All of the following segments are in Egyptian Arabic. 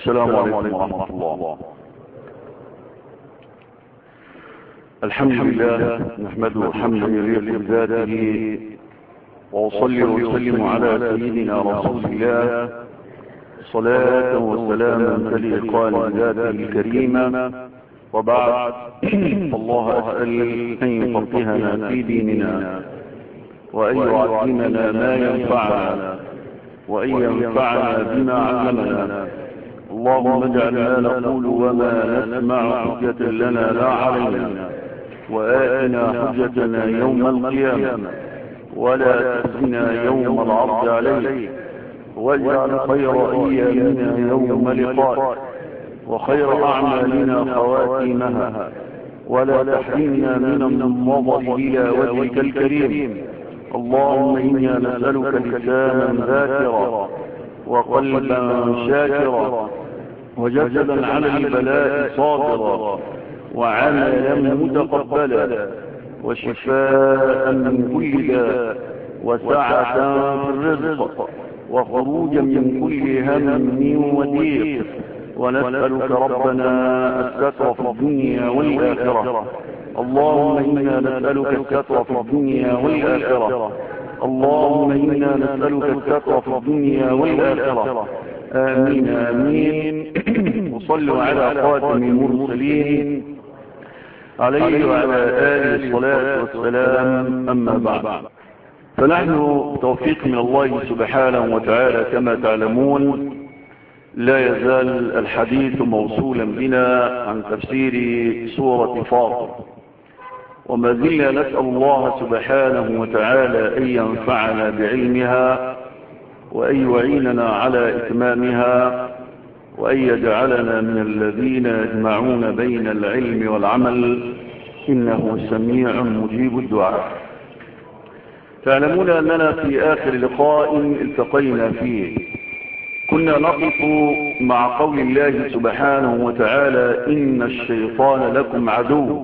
السلام عليكم ورحمة الله الحمد لله نحمده حمدا يليق بذاته وأصلي وأسلم على سيدنا رسول الله صلاة وسلاما تليقان بذاته الكريمة وبعد فالله أسأل أن يفقهنا في ديننا وأن يعلمنا ما ينفعنا وأن ينفعنا بما علمنا اللهم اجعل ما نقول وما نسمع حجة لنا لا علينا وآتنا حجتنا يوم القيامة ولا تخزنا يوم العرض عليك واجعل خير أيامنا يوم لقائك وخير أعمالنا خواتيمها ولا تحرمنا من النظر إلى وجهك الكريم اللهم إنا نسألك لسانا ذاكرا وقلبا شاكرا وجسدا على البلاء صابرا وعملا متقبلا وشفاء من كل داء وسعة في الرزق وخروجا من كل هم وضيق ونسألك ربنا الستر في الدنيا والآخرة اللهم إنا نسألك الستر في الدنيا والآخرة اللهم إنا نسألك الستر في الدنيا والآخرة آمين آمين وصلوا على خاتم المرسلين عليه وعلى آله الصلاة والسلام أما بعد فنحن توفيق من الله سبحانه وتعالى كما تعلمون لا يزال الحديث موصولا بنا عن تفسير سورة فاطر وما زلنا نسأل الله سبحانه وتعالى أن ينفعنا بعلمها وأن يعيننا على إتمامها وأن يجعلنا من الذين يجمعون بين العلم والعمل إنه سميع مجيب الدعاء تعلمون أننا في آخر لقاء التقينا فيه كنا نقف مع قول الله سبحانه وتعالى إن الشيطان لكم عدو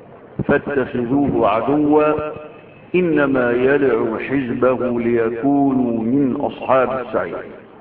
فاتخذوه عدوا إنما يدعو حزبه ليكونوا من أصحاب السعير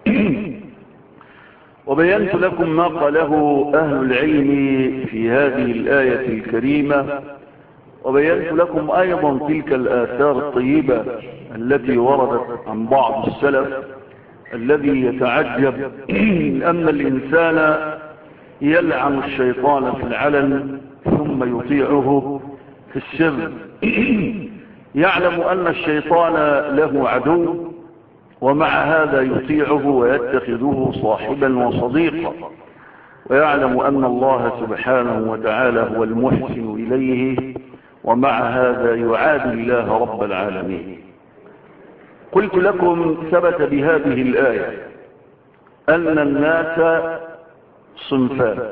وبينت لكم ما قاله أهل العلم في هذه الآية الكريمة وبينت لكم أيضا تلك الآثار الطيبة التي وردت عن بعض السلف الذي يتعجب أن الإنسان يلعن الشيطان في العلن ثم يطيعه في السر يعلم أن الشيطان له عدو ومع هذا يطيعه ويتخذه صاحبا وصديقا ويعلم أن الله سبحانه وتعالى هو المحسن إليه ومع هذا يعادي الله رب العالمين قلت لكم ثبت بهذه الآية أن الناس صنفان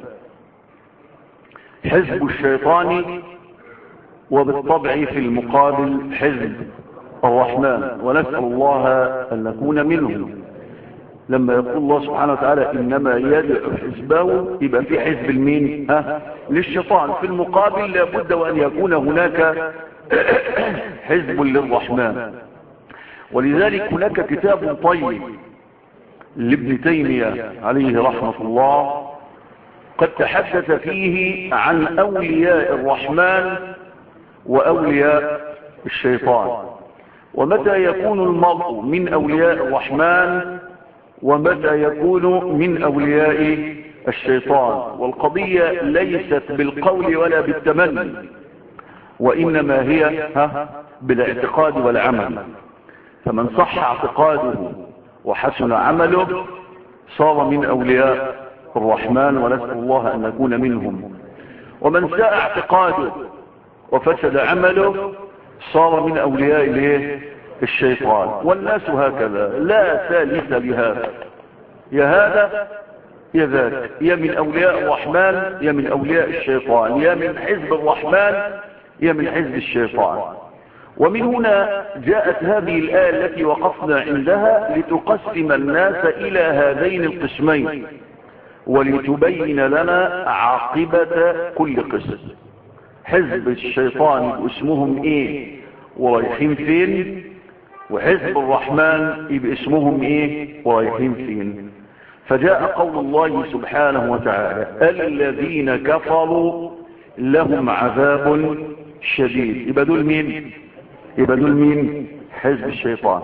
حزب الشيطان وبالطبع في المقابل حزب الرحمن ونسأل الله أن نكون منهم لما يقول الله سبحانه وتعالى إنما يدعو حزبه يبقى في حزب المين ها للشيطان في المقابل لابد وأن يكون هناك حزب للرحمن ولذلك هناك كتاب طيب لابن تيمية عليه رحمة الله قد تحدث فيه عن أولياء الرحمن وأولياء الشيطان ومتى يكون المرء من أولياء الرحمن ومتى يكون من أولياء الشيطان والقضية ليست بالقول ولا بالتمني وإنما هي بالاعتقاد والعمل فمن صح اعتقاده وحسن عمله صار من أولياء الرحمن ونسأل الله أن نكون منهم ومن ساء اعتقاده وفسد عمله صار من أولياء الايه الشيطان والناس هكذا لا ثالث لهذا يا هذا يا ذاك يا من أولياء الرحمن يا من أولياء الشيطان يا من حزب الرحمن يا من حزب الشيطان ومن هنا جاءت هذه الآية التي وقفنا عندها لتقسم الناس إلى هذين القسمين ولتبين لنا عاقبة كل قسم حزب الشيطان اسمهم ايه ورايحين فين وحزب الرحمن يبقى اسمهم ايه ورايحين فين فجاء قول الله سبحانه وتعالى الذين كفروا لهم عذاب شديد يبقى دول مين يبقى دول مين حزب الشيطان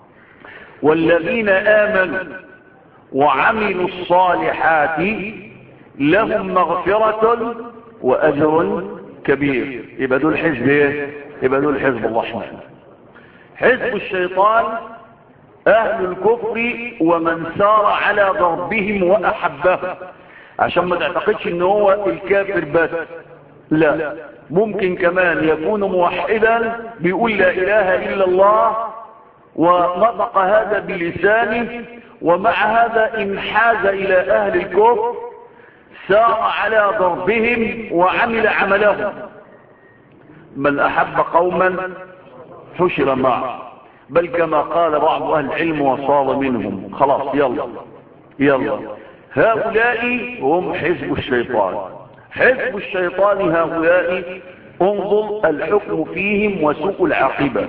والذين آمنوا وعملوا الصالحات لهم مغفرة وأجر كبير يبقى دول حزب ايه يبقى دول حزب الرحمن حزب الشيطان أهل الكفر ومن سار على ضربهم وأحبهم عشان ما تعتقدش ان هو الكافر بس لا ممكن كمان يكون موحدا بيقول لا إله إلا الله ونطق هذا بلسانه ومع هذا انحاز إلى أهل الكفر سار على ضربهم وعمل عملهم من أحب قوما حشر معه بل كما قال بعض أهل العلم وصار منهم خلاص يلا يلا هؤلاء هم حزب الشيطان حزب الشيطان هؤلاء انظر الحكم فيهم وسوء العاقبة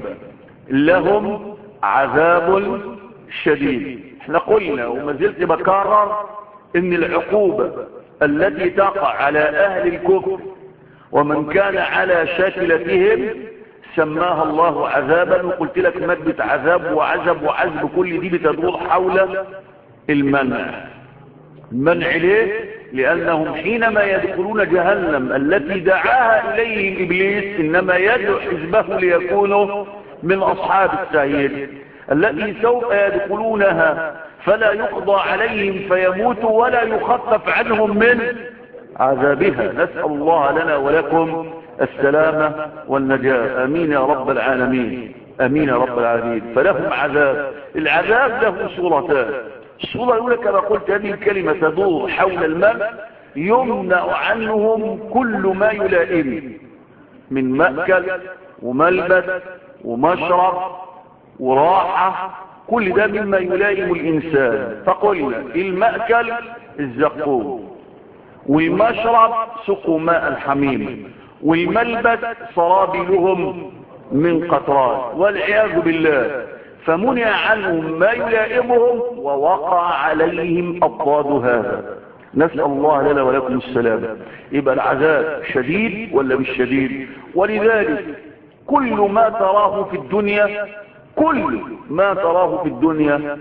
لهم عذاب شديد احنا قلنا وما زلت بكرر ان العقوبة التي تقع على اهل الكفر ومن كان على شاكلتهم سماها الله عذابا وقلت لك مادة عذاب وعذب وعذب كل دي بتدور حول المنع المنع ليه لأنهم حينما يدخلون جهنم التي دعاها إليهم إبليس إنما يدعو حزبه ليكونوا من أصحاب السعير التي سوف يدخلونها فلا يقضى عليهم فيموتوا ولا يخفف عنهم من عذابها نسأل الله لنا ولكم السلامة والنجاة أمين يا رب العالمين أمين يا رب العالمين فلهم عذاب العذاب له صورتان الصورة الأولى كما قلت هذه الكلمة تدور حول الماء يمنع عنهم كل ما يلائم من مأكل وملبس ومشرب وراحة كل ده مما يلائم الإنسان فقلنا المأكل الزقوم والمشرب سقوا ماء الحميم والملبس سرابلهم من قطران والعياذ بالله فمنع عنهم ما يلائمهم ووقع عليهم أضداد هذا نسأل الله لنا ولكم السلام يبقى العذاب شديد ولا مش شديد ولذلك كل ما تراه في الدنيا كل ما تراه في الدنيا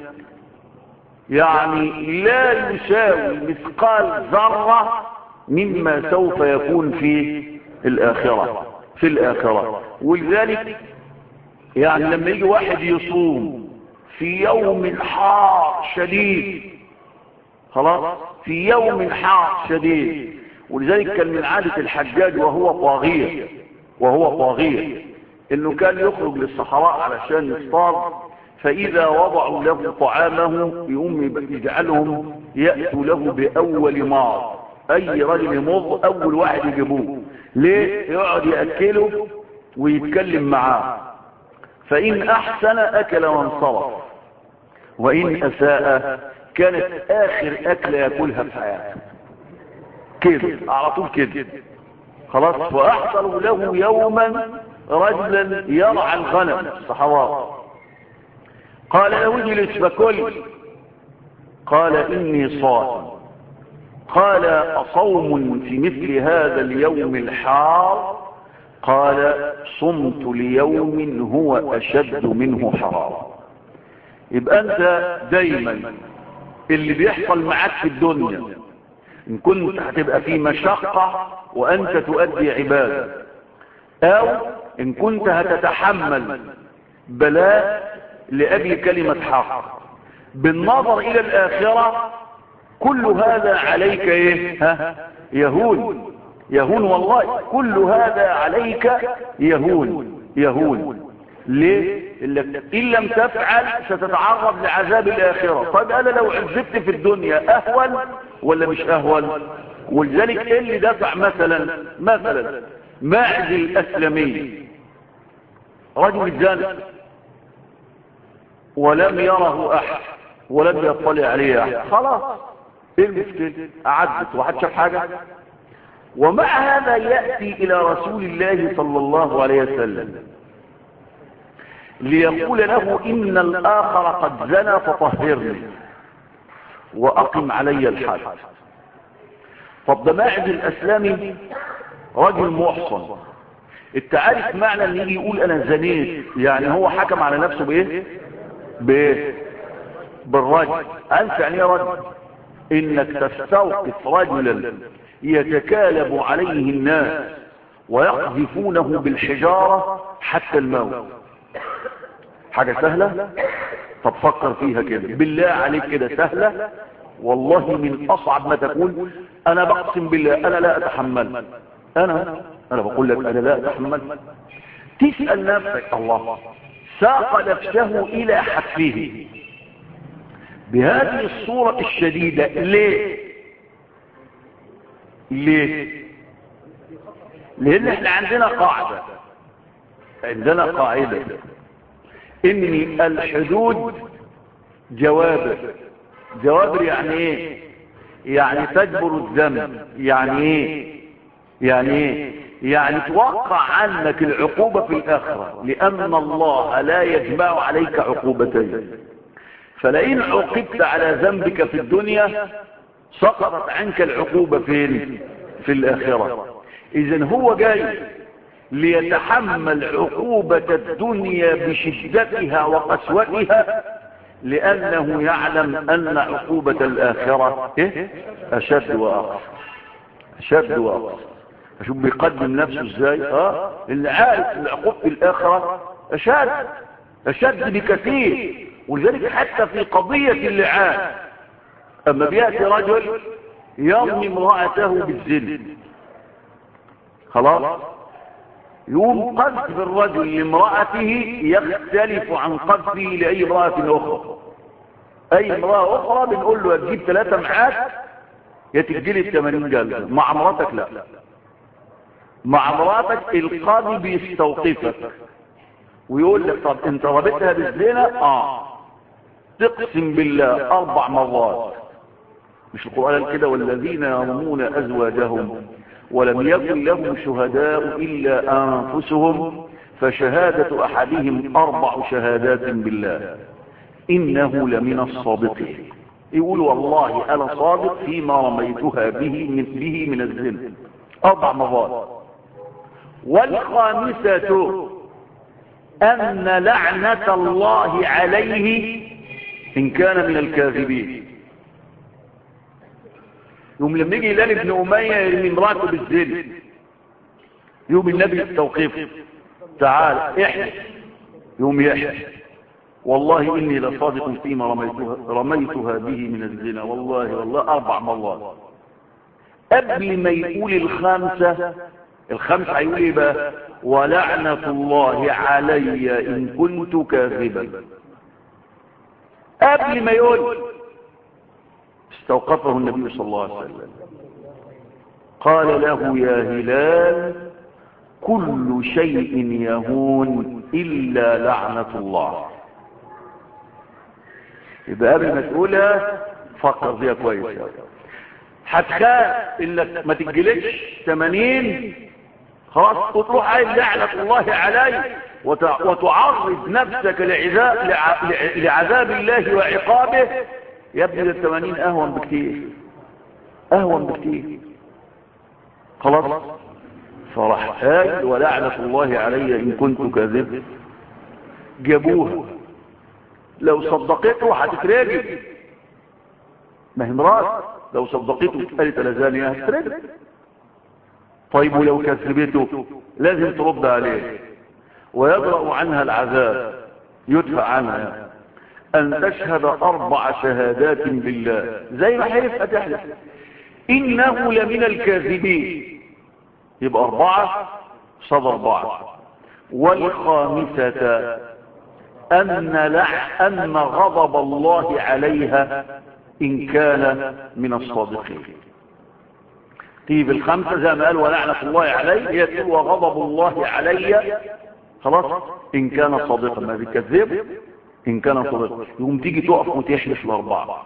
يعني لا يساوي مثقال ذرة مما سوف يكون في الآخرة في الآخرة ولذلك يعني لما يجي واحد يصوم في يوم حار شديد خلاص في يوم حار شديد ولذلك كان من عادة الحجاج وهو طاغية وهو طاغية انه كان يخرج للصحراء علشان يصطاد فاذا وضعوا له طعامه يقوم يجعلهم يأتوا له باول مار اي رجل يمر اول واحد يجيبوه ليه يقعد يأكله ويتكلم معاه فإن أحسن أكل وانصرف وإن أساء كانت آخر أكلة يأكلها في حياته كده على طول كده خلاص وأحصلوا له يوما رجلا يرعى الغنم الصحراء قال له اجلس فكل قال إني صائم قال أصوم في مثل هذا اليوم الحار قال صمت ليوم هو أشد منه حرارة يبقى أنت دايما اللي بيحصل معاك في الدنيا إن كنت هتبقى في مشقة وأنت تؤدي عبادة أو إن كنت هتتحمل بلاء لأجل كلمة حق بالنظر إلى الآخرة كل هذا عليك إيه ها يهون يهون والله كل هذا عليك يهون يهون ليه إن لم تفعل ستتعرض لعذاب الآخرة طيب أنا لو عذبت في الدنيا أهون ولا مش أهون ولذلك إيه اللي دفع مثلا مثلا ماعز الأسلمي رجل زان ولم يره أحد ولم يطلع عليه أحد خلاص ايه المشكلة أعدت واحد شاف حاجة ومع هذا يأتي إلى رسول الله صلى الله عليه وسلم ليقول له إن الآخر قد زنى فطهرني واقم علي الحد طب ده ماعز الاسلامي راجل محصن انت عارف معنى ان يجي يقول انا زنيت يعني هو حكم على نفسه بايه بايه بالرجل انت يعني ايه رجل انك تستوقف رجلا يتكالب عليه الناس ويقذفونه بالحجارة حتى الموت حاجة سهلة طب فكر فيها كده بالله عليك كده سهلة والله من اصعب ما تكون انا بقسم بالله انا لا اتحمل انا انا بقول لك انا لا اتحمل تسأل نفسك الله ساق نفسه الى حتفه بهذه الصورة الشديدة ليه ليه لان احنا عندنا قاعدة عندنا قاعدة ان الحدود جوابر جوابر يعني ايه يعني تجبر الذنب يعني ايه يعني ايه يعني توقع عنك العقوبة في الاخرة لان الله لا يجمع عليك عقوبتين فلئن عوقبت على ذنبك في الدنيا سقطت عنك العقوبة فين في الاخرة اذا هو جاي ليتحمل عقوبة الدنيا بشدتها وقسوتها لأنه يعلم أن عقوبة الآخرة إيه؟ أشد وأقصى أشد وأقصى أشوف بيقدم نفسه إزاي آه اللي عارف أن عقوبة الآخرة أشد أشد بكثير ولذلك حتى في قضية اللعان أما بيأتي رجل يرمي امرأته بالزنا خلاص يوم قذف الرجل لامرأته يختلف عن قذفه لأي امرأة أخرى أي امرأة أخرى بنقول له تجيب ثلاثة معاك يتجلد 80 جلدة مع مراتك لا مع مراتك القاضي بيستوقفك ويقول لك طب انت ربطها بالزنا اه تقسم بالله اربع مرات مش القرآن كده والذين يرمون ازواجهم ولم يكن لهم شهداء إلا أنفسهم فشهادة أحدهم أربع شهادات بالله إنه لمن الصادقين يقول والله أنا صادق فيما رميتها به من, به من الزنا أربع مرات والخامسة أن لعنة الله عليه إن كان من الكاذبين يوم لما يجي هلال ابن أمية يرمي امراته بالزنا يوم النبي التوقيف تعال احلف يوم يحلف والله إني لصادق فيما رميتها, رميتها به من الزنا والله والله أربع مرات قبل ما يقول الخامسة الخمسة هيقول ايه بقى ولعنة الله علي إن كنت كاذبا قبل ما يقول استوقفه النبي صلى الله عليه وسلم قال له يا هلال كل شيء يهون إلا لعنة الله يبقى قبل ما تقولها فكر فيها كويس هتخاف انك ما تجلدش 80 خلاص وتروح قايل لعنة الله علي وتعرض نفسك لعذاب, لعذاب الله وعقابه يا ابني الثمانين اهون بكتير اهون بكتير خلاص فراح قال ولعنة الله علي ان كنت كاذب جابوها لو صدقته هتتراجم ما هي مرات لو صدقته قالت لزانية هتتراجم طيب ولو كذبته لازم ترد عليه ويدرأ عنها العذاب يدفع عنها يعني. أن تشهد أربع شهادات بالله زي ما حلف أتحلف إنه لمن الكاذبين يبقى أربعة صد أربعة والخامسة أن, لح أن غضب الله عليها إن كان من الصادقين طيب الخمسة زي ما قال ولعنة الله عليه هي تقول وغضب الله علي خلاص إن كان صادقا ما بيكذب إن كان صادقا يقوم تيجي تقف وتحلف الأربعة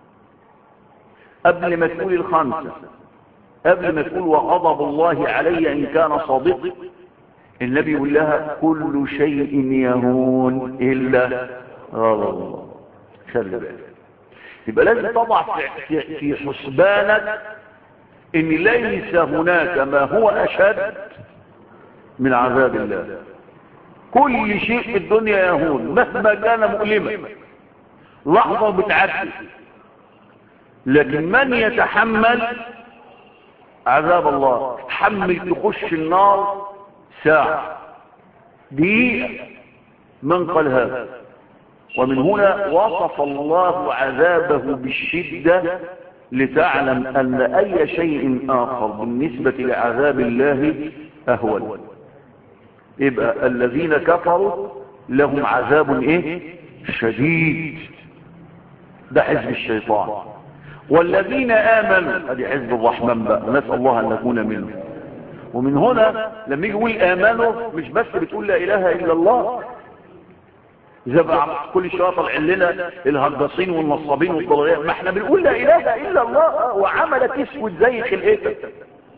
قبل ما تقول الخمسة قبل ما تقول وغضب الله علي إن كان صادق النبي يقول لها كل شيء يهون إلا غضب الله خلي بالك يبقى لازم تضع في, في حسبانك ان ليس هناك ما هو اشد من عذاب الله كل شيء في الدنيا يهون مهما كان مؤلما لحظة بتعدي لكن من يتحمل عذاب الله تحمل تخش النار ساعة دقيقة من قال هذا ومن هنا وصف الله عذابه بالشدة لتعلم أن أي شيء آخر بالنسبة لعذاب الله أهون يبقى الذين كفروا لهم عذاب إيه؟ شديد ده حزب الشيطان والذين آمنوا هذه حزب الرحمن بقى نسأل الله أن نكون منهم ومن هنا لما يجي يقول آمنوا مش بس بتقول لا إله إلا الله زي بقى كل شويه طالع لنا الهجاصين والنصابين والضلالين ما احنا بنقول لا اله الا الله وعملك اسود زي خلقتك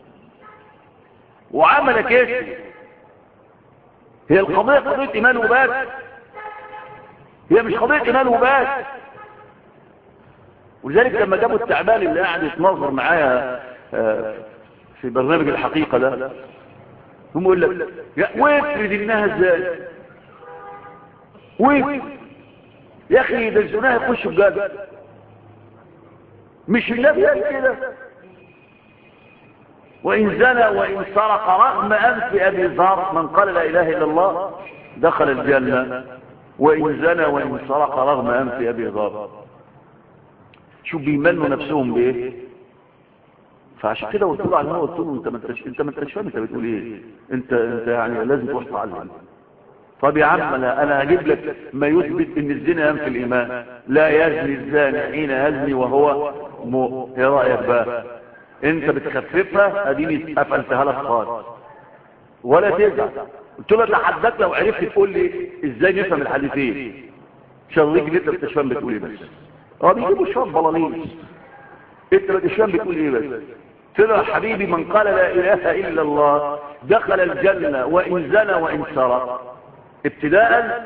وعملك اسود هي القضيه قضيه ايمان وبس هي مش قضيه ايمان وبس ولذلك لما جابوا التعبان اللي قاعد يتناظر معايا في برنامج الحقيقه ده هم يقول لك وافرض انها ازاي وين يا اخي ده الزنا يخش بجد مش النبي قال كده وان زنى وان سرق رغم انف ابي ذر من قال لا اله الا الله دخل الجنه وان زنى وان سرق رغم انف ابي ذر شو بيمنوا نفسهم بايه فعشان كده قلت له على الهوا قلت له انت ما انتش انت ما انتش فاهم انت بتقول ايه انت انت يعني لازم تروح تعلم طب يا عم انا انا هجيب لك ما يثبت ان الزنا ينفي الايمان لا يزني الزاني حين يزني وهو م... ايه رايك بقى انت بتخففها اديني قفلتها لك خالص ولا تزعل قلت له اتحداك لو عرفت تقول لي ازاي نفهم الحديثين شريك اللي انت مش فاهم بتقول ايه بس اه بيجيبوا شويه بلاليص انت مش فاهم بتقول ايه بس قلت له يا حبيبي من قال لا اله الا الله دخل الجنه وان زنى وان سرق ابتداء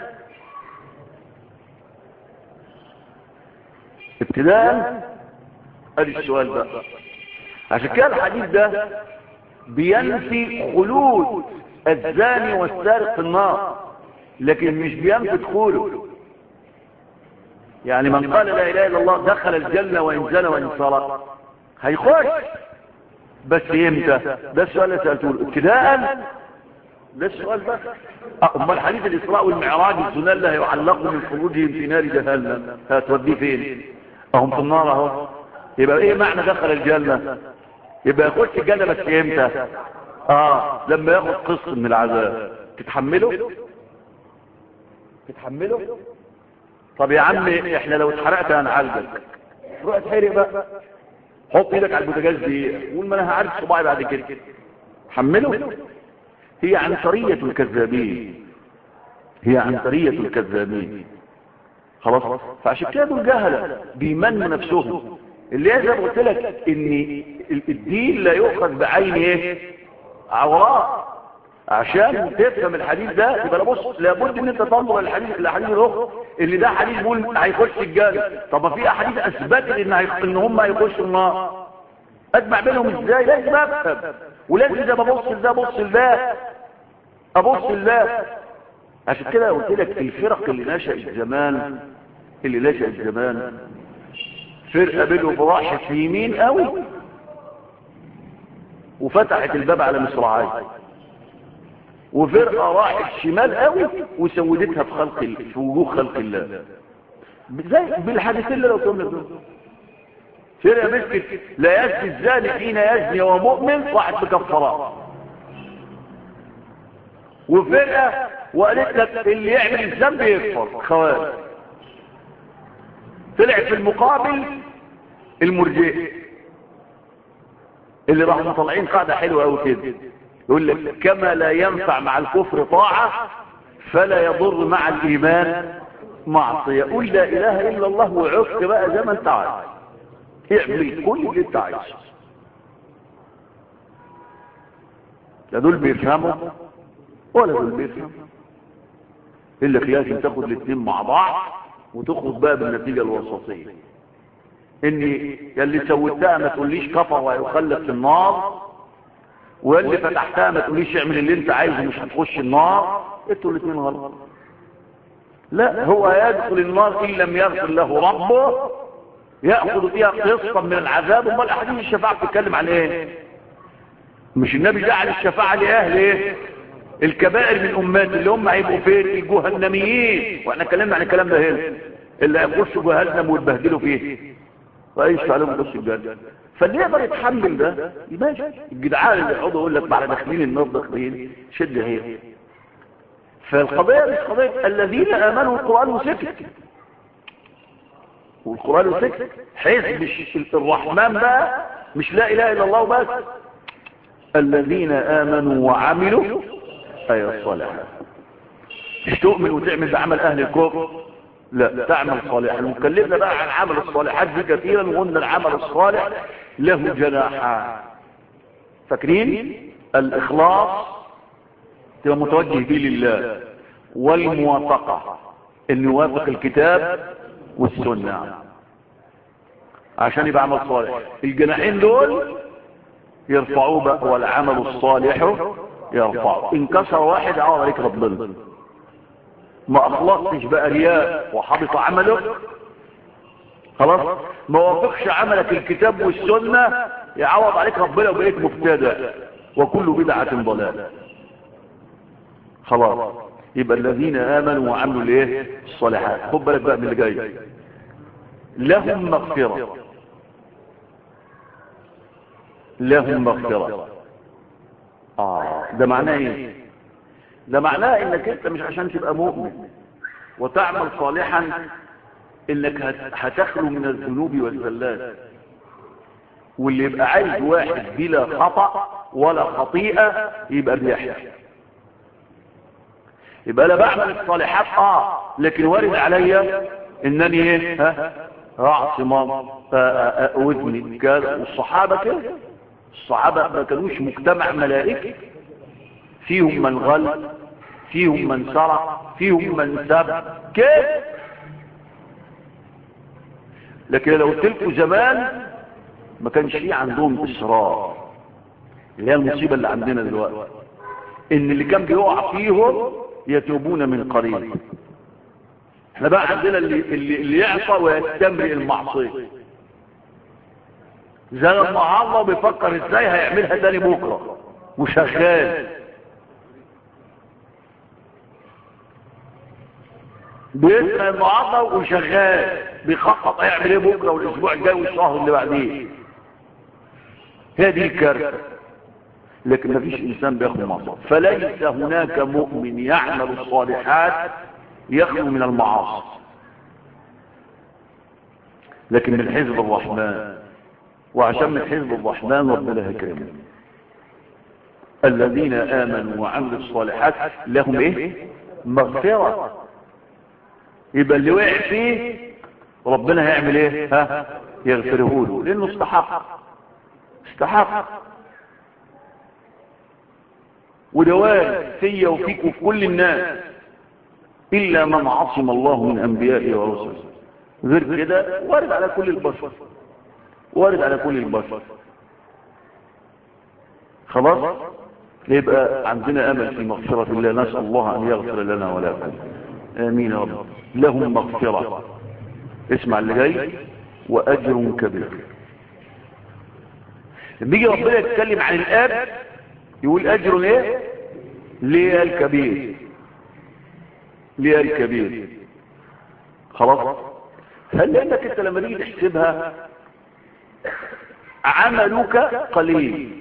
ابتداء ادي السؤال بقى عشان كده الحديث ده بينفي خلود الزاني والسارق في النار لكن مش بينفي دخوله يعني من قال لا اله الا الله دخل الجنه وان زنى وان سرق هيخش بس امتى ده السؤال اللي سالته له ابتداء ده السؤال بس امال حديث الاسراء والمعراج الزنا اللي هيعلقوا من خروجهم في نار جهنم هتوديه فين اهم في النار اهو يبقى ايه معنى دخل الجنه يبقى يخش الجنه بس امتى اه لما ياخد قسط من العذاب تتحمله تتحمله طب يا عم احنا لو اتحرقت هنعالجك روح اتحرق بقى حط ايدك على البوتاجاز دي قول ما انا هعالج صباعي بعد كده حمله هي عنصرية الكذابين هي عنصرية الكذابين خلاص فعشان كده دول جهلة بيمنوا نفسهم اللي زي ما قلت لك ان الدين لا يؤخذ بعين ايه عوراء عشان تفهم الحديث ده يبقى بص لابد ان انت تنظر الحديث الاحاديث الاخرى اللي ده حديث بيقول هيخش الجنه طب ما في احاديث اثبتت ان ان هم هيخشوا النار اجمع بينهم ازاي لازم افهم ولازم زي ما ابص لده ابص لده ابص لده عشان كده قلت لك الفرق اللي نشأت زمان اللي نشأت زمان فرقه بينهم راحت يمين قوي وفتحت الباب على مصراعي وفرقه راحت شمال قوي وسودتها في خلق في وجوه خلق الله زي بالحديثين اللي لو كنا دول فرقه مسكت لا يزني الزاني حين يزني وهو مؤمن واحد بكفرات وفرقه وقالت لك اللي يعمل الذنب يكفر خوارج طلع في المقابل المرجئ اللي راحوا طالعين قاعده حلوه قوي كده يقول لك كما لا ينفع مع الكفر طاعه فلا يضر مع الايمان معصيه قل لا اله الا الله وعك بقى زي ما انت عايز اعمل كل اللي انت عايزه لا دول بيفهموا ولا دول بيفهموا يقول لك لازم تاخد الاثنين مع بعض وتخرج بقى بالنتيجه الوسطيه ان يلي سويتها ما تقوليش كفر ويخلد في النار واللي فتحتها ما تقوليش اعمل اللي انت عايزه مش هتخش النار انتوا الاثنين غلط لا هو يدخل النار ان لم يغفر له ربه ياخذ فيها قسطا من العذاب امال احاديث الشفاعه بتتكلم عن ايه مش النبي جعل الشفاعه لاهل ايه الكبائر من امات اللي هم هيبقوا فين الجهنميين واحنا اتكلمنا عن الكلام ده هنا اللي هيخشوا جهنم ويتبهدلوا فيه ويشفع عليهم يخش الجنه فاللي يقدر يتحمل ده ماشي الجدعان اللي يقعدوا يقول لك بعد داخلين النار داخلين شد هي فالقضيه مش قضيه الذين امنوا القران وسكت والقران وسكت حيث مش الرحمن بقى مش لا اله الا الله بس الذين امنوا وعملوا اي الصالحات مش تؤمن وتعمل بعمل اهل الكفر لا تعمل صالحا وكلمنا بقى عن عمل الصالحات دي كثيرا وقلنا العمل الصالح له جناحان فاكرين الاخلاص تبقى متوجه به لله والموافقة ان يوافق الكتاب والسنة عشان يبقى عمل صالح الجناحين دول يرفعوه بقى والعمل الصالح يرفعه انكسر واحد عوض عليك ربنا ما اخلصتش بقى رياء وحبط عملك خلاص ما وافقش عملك الكتاب والسنة يعوض عليك ربنا وبقيت مبتدع وكل بدعة ضلال خلاص يبقى الذين امنوا وعملوا الايه الصالحات خد بالك بقى من اللي جاي لهم مغفرة لهم مغفرة اه ده معناه ايه ده معناه انك انت مش عشان تبقى مؤمن وتعمل صالحا انك هتخلو من الذنوب والزلات واللي يبقى عايز واحد بلا خطأ ولا خطيئة يبقى بيحيى يبقى انا بعمل الصالحات اه لكن وارد عليا انني ايه ها رأس مام وزني كذا والصحابة كده الصحابة ما كانوش مجتمع ملائكي فيهم من غل فيهم من سرق فيهم من سب كيف لكن لو قلت لكم زمان ما كانش فيه عندهم اصرار اللي هي المصيبه اللي عندنا دلوقتي ان اللي كان بيقع فيهم يتوبون من قريب احنا بقى عندنا اللي, اللي, اللي يعصى ويستمرئ المعصيه زي لما الله بيفكر ازاي هيعملها تاني بكره وشغال بيسمع المعاطى وشغال بيخطط هيعمل ايه بكره والاسبوع الجاي والشهر اللي بعديه هي دي الكارثه لكن ما فيش انسان بياخد معصيه فليس هناك مؤمن يعمل الصالحات يخلو من المعاصي لكن من حزب الرحمن وعشان من حزب الرحمن ربنا يكرمه الذين امنوا وعملوا الصالحات لهم ايه مغفره يبقى اللي وقع فيه ربنا هيعمل ايه ها يغفره له لانه استحق استحق وده وارد فيا وفيك وفي كل الناس الا من عصم الله من انبيائه ورسله غير كده وارد على كل البشر وارد على كل البشر خلاص يبقى عندنا امل في مغفرة الله نسأل الله ان يغفر لنا ولكم امين يا رب لهم مغفرة اسمع اللي جاي واجر كبير بيجي ربنا يتكلم عن الاب يقول اجر ايه ليه الكبير ليه الكبير خلاص هل لانك انت لما تيجي تحسبها عملك قليل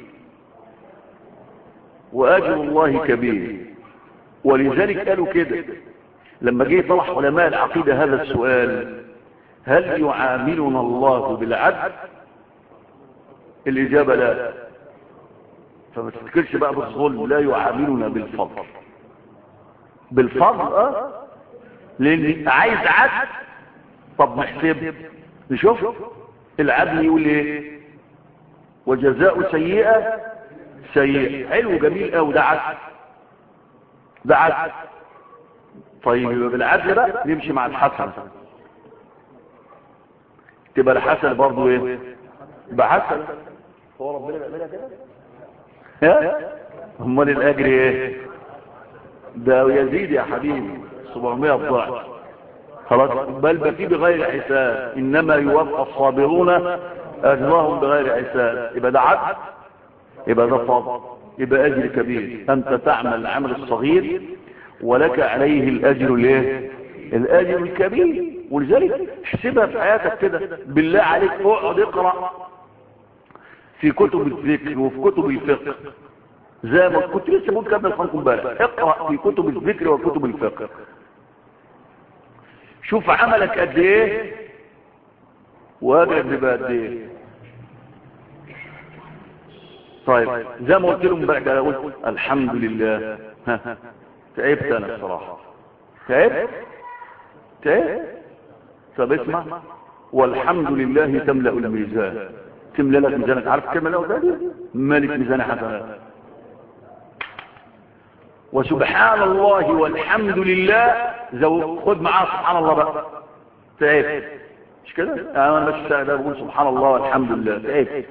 واجر الله كبير ولذلك قالوا كده لما جه طرح علماء العقيدة هذا السؤال هل يعاملنا الله بالعدل الإجابة لا فما تفكرش بقى بالظلم لا يعاملنا بالفضل بالفضل اه لان عايز عدل طب نحسب نشوف العدل يقول ايه وجزاء سيئة سيئة حلو جميل قوي ده عدل ده عدل طيب يبقى بالعدل بقى نمشي مع الحسن تبقى الحسنة برضو ايه بحسنة هو ربنا بيعملها كده ها امال الاجر ايه ده يزيد يا حبيبي 700 ضعف خلاص بل بفي بغير حساب انما يوفى الصابرون اجرهم بغير حساب يبقى ده عدل يبقى ده فضل يبقى اجر كبير انت تعمل العمل الصغير ولك عليه الاجر الايه الاجر الكبير ولذلك احسبها في حياتك كده بالله عليك اقعد اقرا في كتب الذكر وفي كتب الفقه زي ما كنت لسه بقول كده لكم امبارح اقرا في كتب الذكر وكتب الفقه شوف عملك قد ايه واجرك بيبقى قد ايه طيب زي ما قلت لهم امبارح كده قلت الحمد لله ها تعبت انا الصراحه تعبت تعبت طب اسمع والحمد لله تملا الميزان تملا لك ميزانك عارف كلمه لو ده مالك ميزان حسنات وسبحان الله والحمد لله زو خد معاه سبحان الله بقى تعبت مش كده انا مش ده بقول سبحان الله والحمد لله تعبت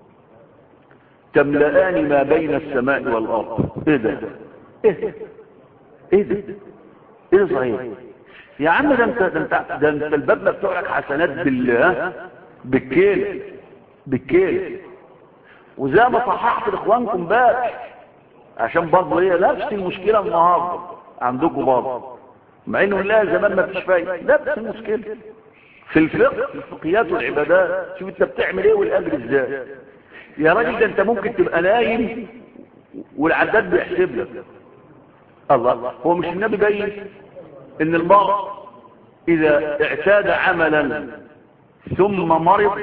تملأان ما بين السماء والارض ايه ده ايه ايه ده ايه ده صحيح يا عم ده انت ده انت ده انت الباب مفتوح لك حسنات بالله بالكيل بالكيل وزي ما صححت لاخوانكم امبارح عشان برضه هي نفس المشكله النهارده عندكم برضه مع انه لا زمان ما فيش فايده نفس المشكله في الفقه في الفقهيات والعبادات شوف انت بتعمل ايه والاجر ازاي يا راجل ده انت ممكن تبقى نايم والعداد بيحسب لك الله هو مش النبي باين ان المرء اذا اعتاد عملا ثم مرض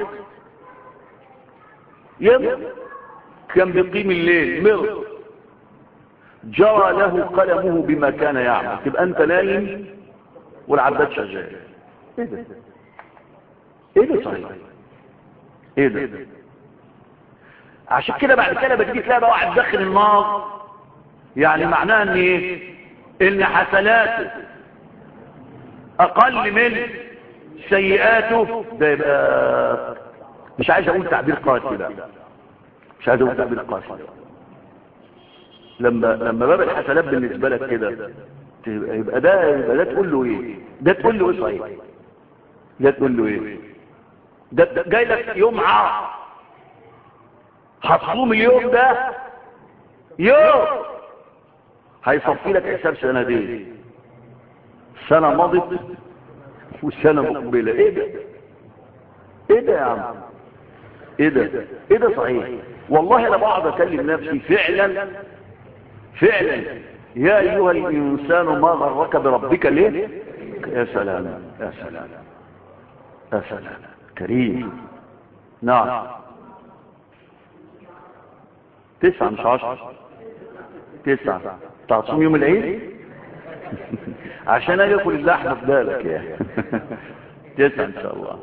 يمرض كان بيقيم الليل مرض جرى له قلمه بما كان يعمل تبقى انت نايم والعباد شغال ايه ده ايه ده صحيح ايه ده عشان كده بعد كده بتيجي تلاقي بقى واحد داخل النار يعني معناه ان ايه ان حسناته اقل من سيئاته ده يبقى مش عايز اقول تعبير قاسي بقى مش عايز اقول تعبير قاسي لما لما باب الحسنات بالنسبه لك كده يبقى ده يبقى ده تقول له ايه ده تقول له ايه صحيح ده تقول له ايه ده ده جاي لك يوم عار هتصوم اليوم ده يوم هيصفي لك حساب سنتين سنة مضت وسنة مقبلة ايه ده ايه ده يا عم ايه ده ايه ده صحيح والله انا بقعد اكلم نفسي فعلا فعلا يا ايها الانسان ما غرك بربك ليه يا سلام يا سلام يا سلام كريم نعم تسعة مش عشر تسعة تعصوم يوم العيد عشان اجي اكل اللحمه في بالك يا تسعة ان شاء الله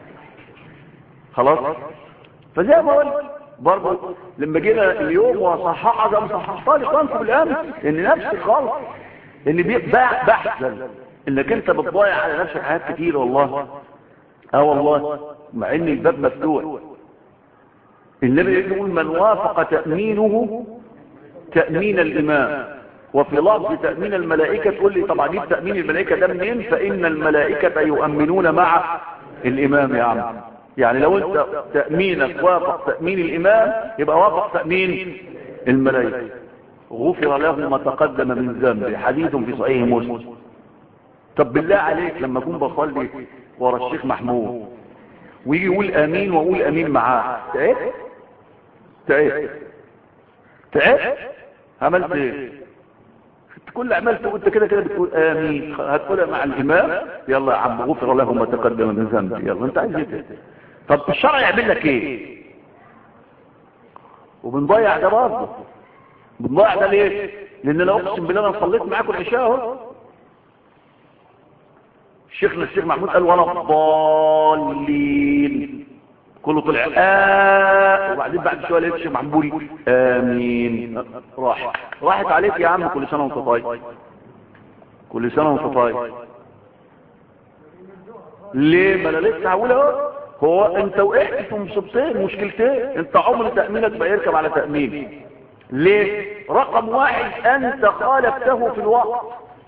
خلاص فزي ما قلت برضه لما جينا اليوم وصححها زي ما صححتها لاخوانكم الامس ان نفس الخالص ان بحزن انك انت بتضيع على نفسك حاجات كتير والله اه والله مع ان الباب مفتوح النبي يقول من وافق تأمينه تأمين الإمام وفي لفظ تأمين الملائكة تقول لي طبعا جيب تأمين الملائكة ده منين فإن الملائكة يؤمنون مع الإمام يا عم يعني لو انت تأمينك وافق تأمين الإمام يبقى وافق تأمين الملائكة غفر له ما تقدم من ذنبه حديث في صحيح مسلم طب بالله عليك لما اكون بصلي ورا الشيخ محمود ويجي يقول امين واقول امين معاه تعبت تعبت تعبت عملت ايه كل عملته وانت كده كده بتقول امين هتقولها مع الامام يلا يا عم غفر له ما تقدم من ذنبي يلا انت عايز ايه طب الشرع يعمل لك ايه وبنضيع ده برضه بنضيع ده ليه لان انا اقسم بالله انا صليت معاكم العشاء اهو شيخنا الشيخ محمود قال ولا الضالين كله طلع آه وبعدين بعد شويه لقيت الشيخ محمود بيقول امين راح راحت عليك يا عم كل سنه وانت طيب كل سنه وانت طيب ليه ما انا لسه هقول اهو هو انت وقعت في مصيبتين مشكلتين انت عمر تأمينك ما يركب على تأمين ليه رقم واحد انت خالفته في الوقت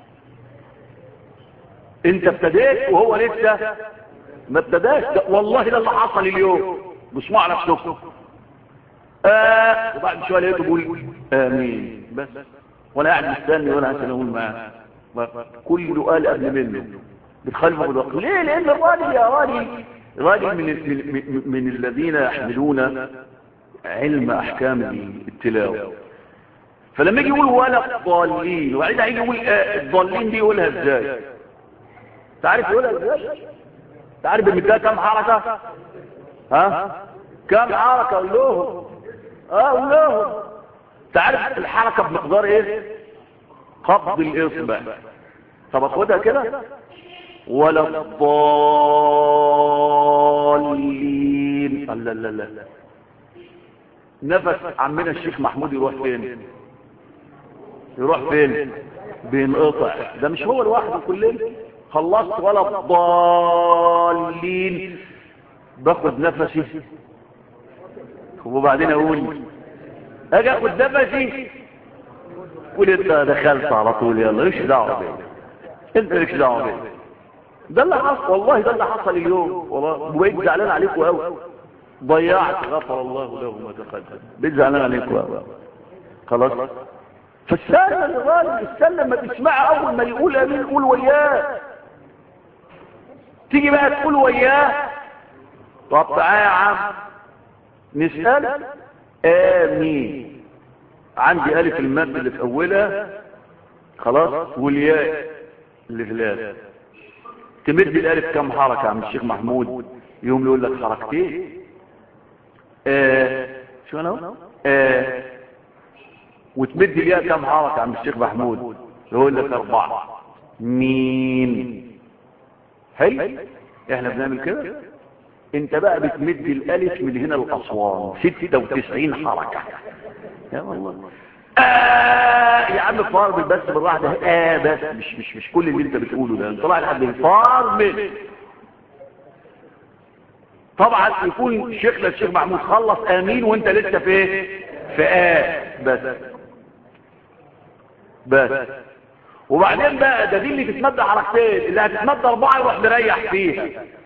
انت ابتديت وهو لسه ما ابتداش والله ده اللي حصل اليوم بسمع نفسكم آه وبعد شويه لقيته بيقول امين بس وانا قاعد مستني وانا عشان اقول معاه كله قال قبل منه بتخالفه بالوقت ليه لان الراجل يا راجل راجل من, من, من, من الذين يحملون علم احكام التلاوه فلما يجي يقول ولا الضالين وبعدين هيجي يقول آه الضالين دي يقولها ازاي تعرف يقولها ازاي تعرف بمدها كم حركه ها كم حركه قول لهم اه قول لهم تعرف الحركه بمقدار ايه قبض الاصبع طب اخدها كده ولا الضالين لا لا لا نفس عمنا الشيخ محمود يروح فين يروح فين بينقطع ده مش هو لوحده كلنا خلصت ولا الضالين باخد نفسي وبعدين اقول اجي اخد نفسي قول انت دخلت على طول يلا مش دعوه بيه انت مالكش دعوه بيه ده اللي حصل والله ده اللي حصل اليوم والله وبقيت زعلان عليكم قوي ضيعت غفر الله له ما تقدم بقيت زعلان عليكم قوي خلاص فالسلم الراجل السلم ما تسمع اول ما يقول امين قول وياه تيجي بقى تقول وياه طب تعالى يا عم نسأل امين عندي الف المد اللي في اولها خلاص والياء اللي في الاخر تمد الالف كم حركة عم الشيخ محمود يوم يقول لك حركتين آه شو انا آه وتمد الياء كم حركة عم الشيخ محمود يقول لك اربعة مين حلو احنا بنعمل كده انت بقى بتمد الالف من هنا الاسوان 96 حركة يا والله آه يا عم فارمل بس بالراحه ده اه بس مش مش مش كل اللي انت بتقوله ده انت طلع لحد فارمل طبعا يكون شيخنا الشيخ محمود خلص امين وانت لسه في ايه في اه بس بس وبعدين بقى ده دي اللي تتمد حركتين اللي هتتمد اربعه يروح مريح فيها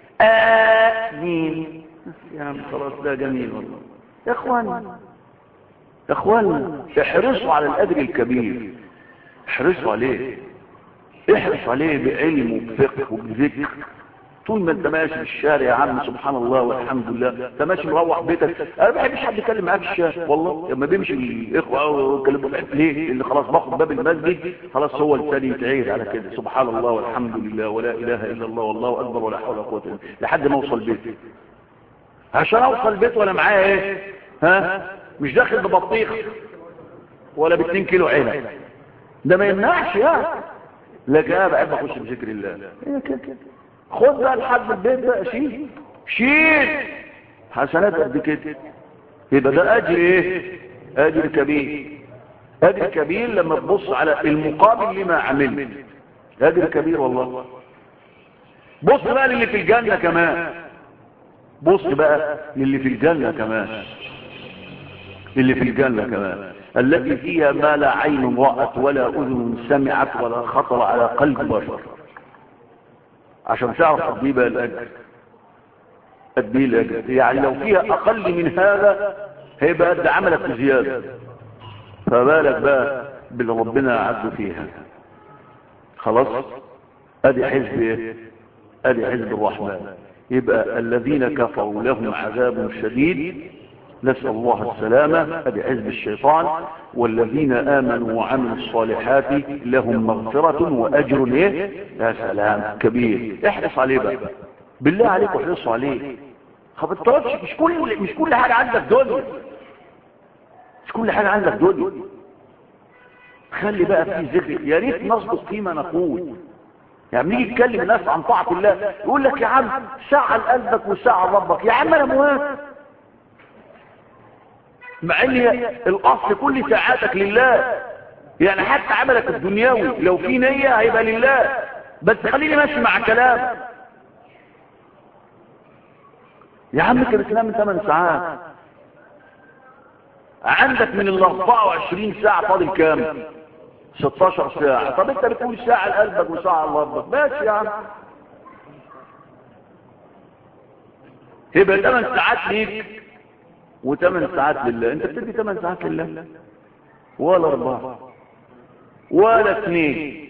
امين يا عم خلاص ده جميل والله يا اخواني يا اخوانا احرصوا على الاجر الكبير احرصوا عليه احرص عليه بعلم وبفقه وبذكر طول ما انت ماشي في الشارع يا عم سبحان الله والحمد لله انت ماشي مروح بيتك انا ما بحبش حد يتكلم معاك في الشارع والله لما بيمشي الاخوه ويكلموا ليه اللي خلاص باخد باب المسجد خلاص هو لساني يتعيد على كده سبحان الله والحمد لله ولا اله الا الله والله اكبر ولا حول ولا قوه الا بالله لحد ما اوصل بيتي عشان اوصل البيت وانا معايا ايه ها مش داخل ببطيخ ولا باتنين كيلو عينة ده ما يمنعش يا لكن انا بحب اخش بذكر الله خد بقى لحد البيت بقى شيل شيل حسنات قد كده يبقى ده اجر ايه اجر كبير اجر كبير لما تبص على المقابل لما عملت اجر كبير والله بص بقى للي في الجنة كمان بص بقى للي في الجنة كمان اللي في الجنة كمان التي فيها ما لا عين رأت ولا أذن سمعت ولا خطر على قلب بشر عشان تعرف قد ايه بقى الأجر قد ايه الأجر يعني لو فيها أقل من هذا هيبقى قد عملك زيادة فبالك بقى باللي ربنا عز فيها خلاص ادي حزب ايه ادي حزب الرحمن يبقى الذين كفروا لهم عذاب شديد نسأل الله السلامة ادي حزب الشيطان والذين آمنوا وعملوا الصالحات لهم مغفرة وأجر ايه يا سلام كبير احرص عليه بقى بالله عليك احرصوا عليه خبطتش مش كل مش كل حاجة عندك دنيا مش كل حاجة عندك دنيا خلي بقى في ذكر يا ريت نصدق فيما نقول يعني نيجي نتكلم الناس عن طاعة الله يقول لك يا عم ساعة لقلبك وساعة لربك يا عم انا موافق مع ان الاصل كل ساعاتك لله يعني حتى عملك الدنيوي لو في نية هيبقى لله بس خليني ماشي مع كلام يا عم كان تنام 8 ساعات عندك من ال 24 ساعة فاضل كام 16 ساعة طب انت بتقول ساعة لقلبك وساعة لربك ماشي يا عم يبقى 8 ساعات ليك و8 ساعات لله انت بتدي 8 ساعات لله ولا اربعة ولا اثنين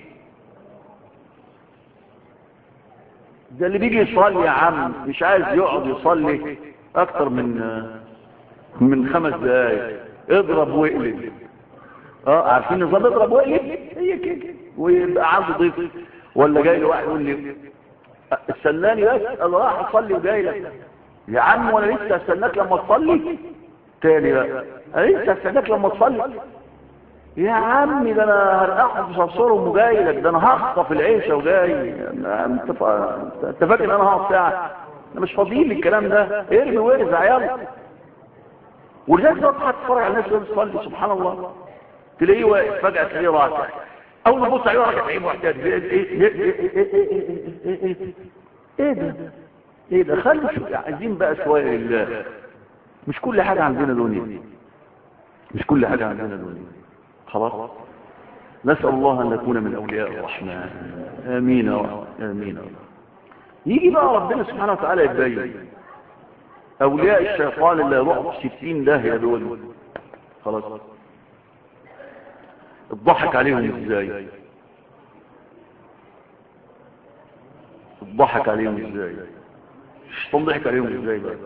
ده اللي بيجي يصلي يا عم مش عايز يقعد يصلي اكتر من من خمس دقايق اضرب واقلب اه عارفين نظام اضرب واقلب هي كده ويبقى عنده ضيف ولا جاي له واحد يقول لي استناني بس انا راح اصلي وجاي لك يا عم وانا لسه استناك لما تصلي تاني بقى انا لسه استناك لما تصلي يا عمي ده انا هرقعهم في صرصورهم وجاي لك ده انا هخطف العيشه وجاي انت ف... انت فاكر ان انا هقعد ساعه انا مش فاضيين للكلام ده ارمي وارزع يلا ولذلك تقعد تتفرج على الناس وهي بتصلي سبحان الله تلاقيه واقف فجاه تلاقيه راكع اول ما تبص عليه راكع تلاقيه محتاج ايه ايه ايه ايه ده ايه ده خلوا شو عايزين بقى شويه لله مش كل حاجه عندنا دنيا مش كل حاجه عندنا دنيا خلاص نسأل الله أن نكون من أولياء الرحمن آمين يا رب آمين يا رب يجي بقى ربنا سبحانه وتعالى يبين أولياء الشيطان اللي يروحوا في ستين داهية دول خلاص الضحك عليهم ازاي الضحك عليهم ازاي الشيطان ضحك عليهم ازاي بقى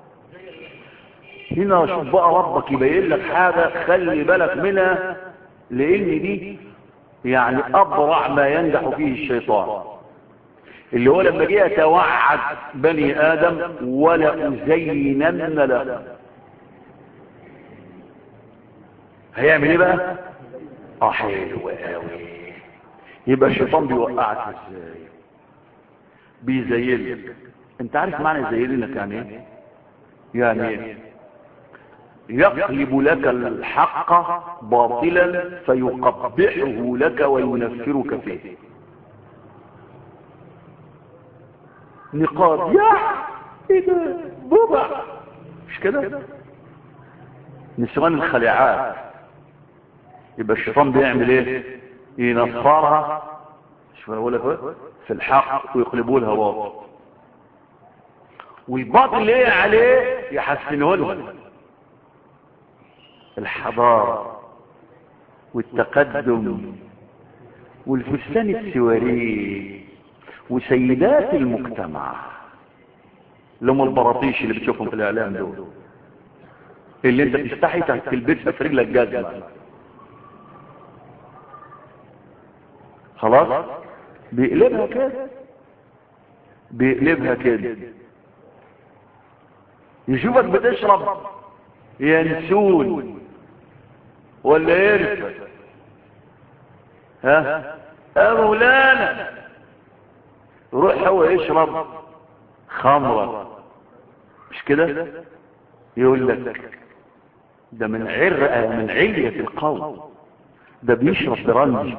هنا شوف بقى ربك يبين لك حاجة خلي بالك منها لان دي يعني ابرع ما ينجح فيه الشيطان اللي هو لما جه يتوعد بني ادم ولا ازينن له هيعمل ايه بقى اه حلو قوي يبقى الشيطان بيوقعك ازاي بيزينك انت عارف معنى يزينك يعني ايه يعني ايه يقلب لك الحق باطلا فيقبحه لك وينفرك فيه نقاط يا ايه ده بابا مش كده نسوان الخليعات يبقى الشيطان بيعمل ايه ينصرها شوف انا بقول لك في الحق ويقلبوا لها باطل والباطل اللي هي عليه يحسنه لها الحضارة والتقدم والفستان السواري وسيدات المجتمع اللي هم البراطيش اللي بتشوفهم في الاعلام دول اللي انت تستحي تلبسها في رجلك جزمه خلاص بيقلبها كده بيقلبها كده يشوفك بتشرب ينسون ولا يرفع ها يا مولانا يروح هو يشرب خمرة مش كده يقول لك ده من عرقة من علية القوم ده بيشرب برنج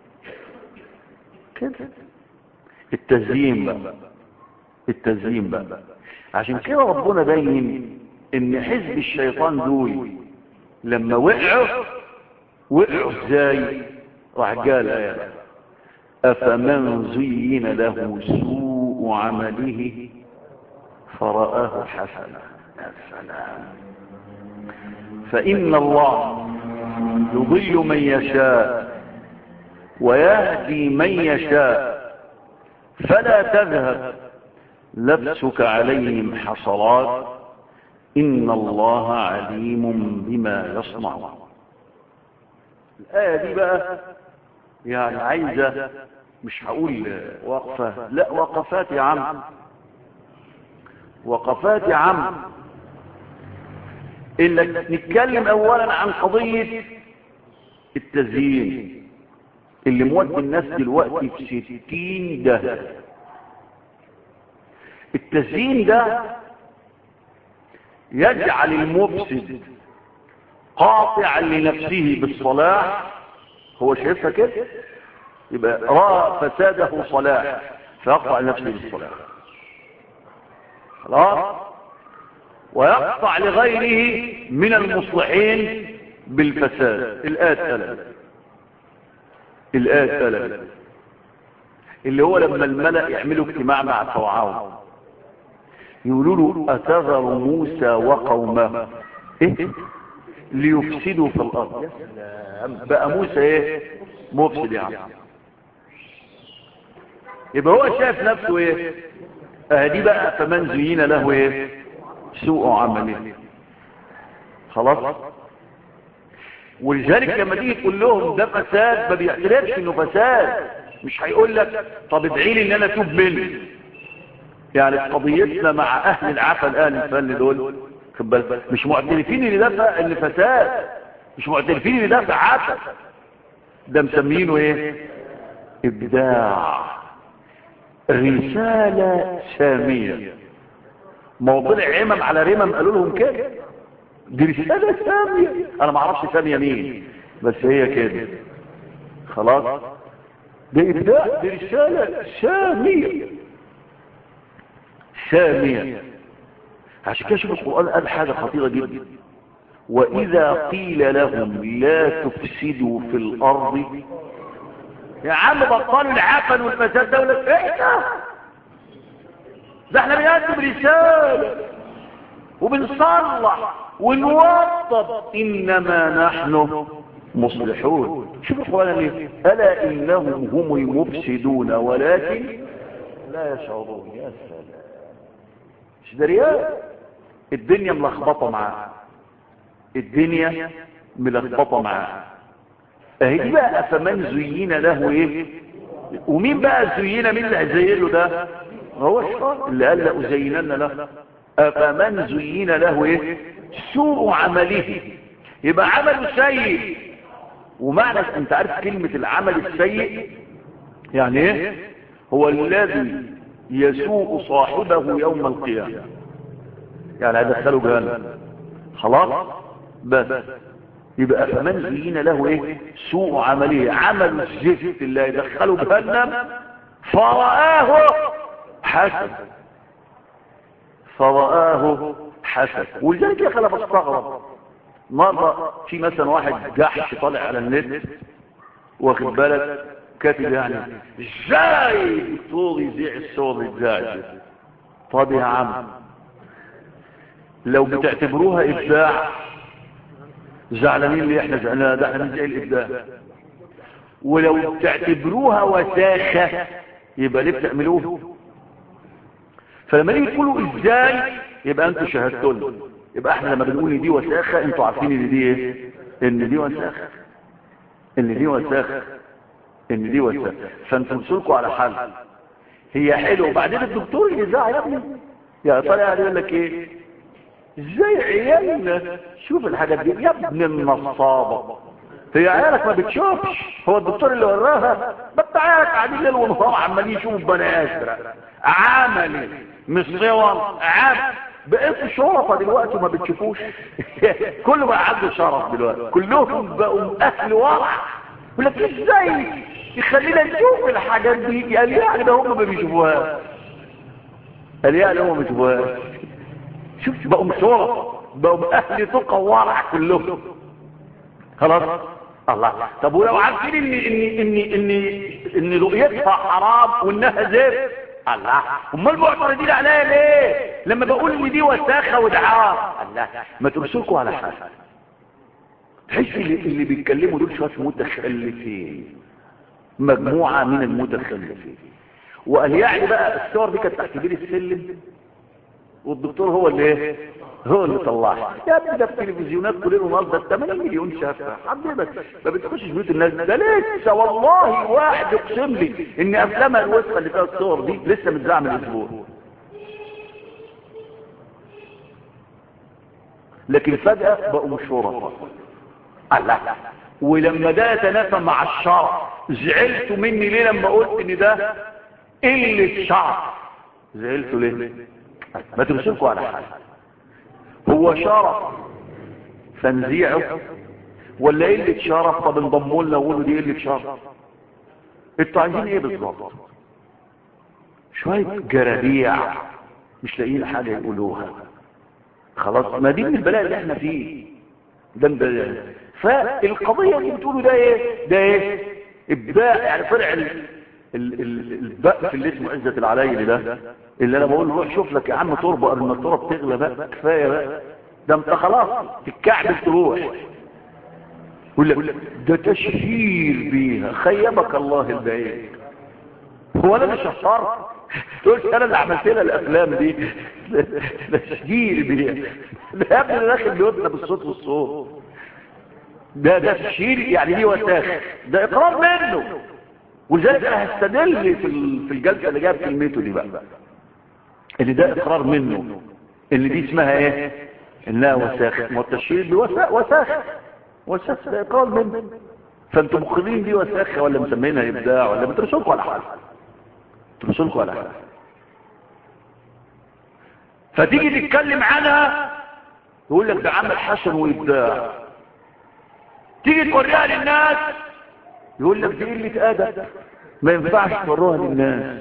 كده التزيين بقى التزيين بقى عشان كده ربنا بين ان حزب الشيطان دول لما وقعوا وقعوا ازاي راح قال ايه افمن زين له سوء عمله فرآه حسنا يا سلام فإن الله يضل من يشاء ويهدي من يشاء فلا تذهب نفسك عليهم حصرات إن الله عليم بما يصنعون الآية دي بقى يعني عايزة مش هقول وقفة لا وقفات يا عم وقفات يا عم إلا نتكلم أولا عن قضية التزيين اللي مودي الناس دلوقتي في ستين ده التزيين ده يجعل المفسد قاطعا لنفسه بالصلاح هو شايفها كده يبقى راى فساده صلاح فيقطع نفسه بالصلاح خلاص ويقطع لغيره من المصلحين بالفساد الآية ثلاث الآية ثلاث اللي هو لما الملأ يعملوا اجتماع مع فرعون يقولوا له أتذر موسى وقومه إيه؟ ليفسدوا في الأرض يا سلام بقى موسى إيه مفسد يا عم يبقى هو شايف نفسه إيه أهدي بقى فمن زين له إيه سوء عمله خلاص ولذلك لما تيجي تقول لهم ده فساد ما بيعترفش انه فساد مش هيقول لك طب ادعي لي ان انا اتوب منه يعني قضيتنا مع اهل العفل اهل الفن دول خد بالك مش معترفين ان ده ف- ان فساد مش معترفين ان ده عفل ده مسمينه ايه ابداع رسالة سامية موضوع عمم على رمم قالوا لهم كده دي رسالة سامية انا ما اعرفش سامية مين بس هي كده خلاص ده ابداع دي رسالة سامية سامية عشان كده شوف القرآن قال حاجة خطيرة جدا وإذا قيل لهم لا تفسدوا في الأرض يا عم بطلوا العفن والفساد ده ولا احنا ده احنا بنقدم رسالة وبنصلح ونوطد إنما نحن مصلحون شوف القرآن ليه ألا إنهم هم المفسدون ولكن لا يشعرون يا سلام مش ده رياء الدنيا ملخبطة معاه الدنيا ملخبطة معاه اهي دي بقى فمن زين له ايه ومين بقى زين مين اللي هيزين له ده هو الشيطان اللي قال لأزينن له أفمن زين له ايه سوء عمله يبقى عمله سيء ومعنى انت عارف كلمة العمل السيء يعني ايه هو الذي يسوء صاحبه يوم القيامة يعني هيدخله جهنم خلاص بس يبقى فمن زين له ايه سوء عمله عمل الزفت اللي يدخله جهنم فرآه حسن فرآه حسن ولذلك يا اخي انا بستغرب مرة في مثلا واحد جحش طالع على النت واخد بالك كاتب يعني ازاي الدكتور يذيع الصور ازاي طب يا عم لو بتعتبروها ابداع زعلانين ليه احنا زعلانين ده احنا بنزعل الابداع ولو بتعتبروها وساخه يبقى ليه بتعملوها فلما يجي تقولوا ازاي يبقى انتوا شهدتوا لنا يبقى احنا لما بنقول ان دي وساخه انتوا عارفين ان دي ايه ان دي وساخه ان دي وساخه ان دي وساخه فانتوا تمسكوا على حل هي حلوه وبعدين الدكتور الاذاعه يا ابني يا ترى يعني يقول لك ايه ازاي عيالنا شوف الحاجات دي يا ابن النصابه هي عيالك ما بتشوفش هو الدكتور اللي وراها بس عيالك قاعدين ليل ونهار عمالين يشوفوا بني ازرق عملي مش صور عم بقيت شرطه دلوقتي وما بتشوفوش كله بقى عنده شرف دلوقتي كلهم بقوا اهل ورع يقول لك ازاي يخلينا نشوف الحاجات دي قال يعني ده هم ما بيشوفوهاش قال يعني هم ما بيشوفوهاش شوف بقوا شرطه بقوا اهل تقى ورع كلهم خلاص الله طب ولو عارفين ان ان ان ان ان رؤيتها حرام وانها زفت الله امال معترضين عليا ليه لما بقول ان دي وساخه ودعاره الله ما ترسلكوا على حاجه تحس اللي, اللي بيتكلموا دول شويه متخلفين مجموعه من المتخلفين وقال يعني بقى الصور دي كانت تحت بير السلم والدكتور هو اللي ايه هو اللي طلعها يا ابني ده في التلفزيونات كل ونهار ده 80 مليون شافها حضرتك ما بتخشش بيوت الناس ده لسه والله واحد يقسم لي ان افلامها الوسخه اللي فيها الصور دي لسه متذاعه من اسبوع لكن فجاه بقوا مشهورة الله ولما ده يتنافى مع الشرع زعلتوا مني ليه لما قلت ان ده قله شرع زعلتوا ليه ما تمسكوا على حاجه هو شرف فنزيعه ولا قلة شرف طب انضموا لنا وقولوا دي قلة شرف انتوا عايزين ايه بالظبط شوية جرابيع مش لاقيين حاجة يقولوها خلاص ما دي من البلاء اللي احنا فيه ده البلاء فالقضية اللي بتقوله ده ايه ده ايه ابداع يعني طلع ال- ال- ال- البقف اللي اسمه عزة العلايلي ده اللي انا بقول له روح شوف لك يا عم تربة قبل ما التربة تغلى بقى كفاية بقى ده انت خلاص تتكعبل تروح يقول لك ده تشهير بيها خيبك الله البعيد هو انا اللي شطار تقول انا اللي عملت لها الافلام دي تشهير بيها ده يا ابني ده داخل بيوتنا بالصوت والصوت ده ده تشهير يعني دي وساخ ده اقرار منه ولذلك انا هستدل في ال- في الجلسه اللي جايه بكلمته دي بقى اللي ده اقرار منه اللي دي اسمها ايه انها وساخ ما هو التشهير بوساخ وساخ وساخ ده اقرار منه فانتم مخرين دي وساخه ولا مسمينها ابداع ولا بترسلكم على حاجه ترسلكم على حاجه فتيجي تتكلم عنها يقول لك ده عمل حسن وابداع تيجي توريها للناس يقول لك دي قله ادب ما ينفعش توريها للناس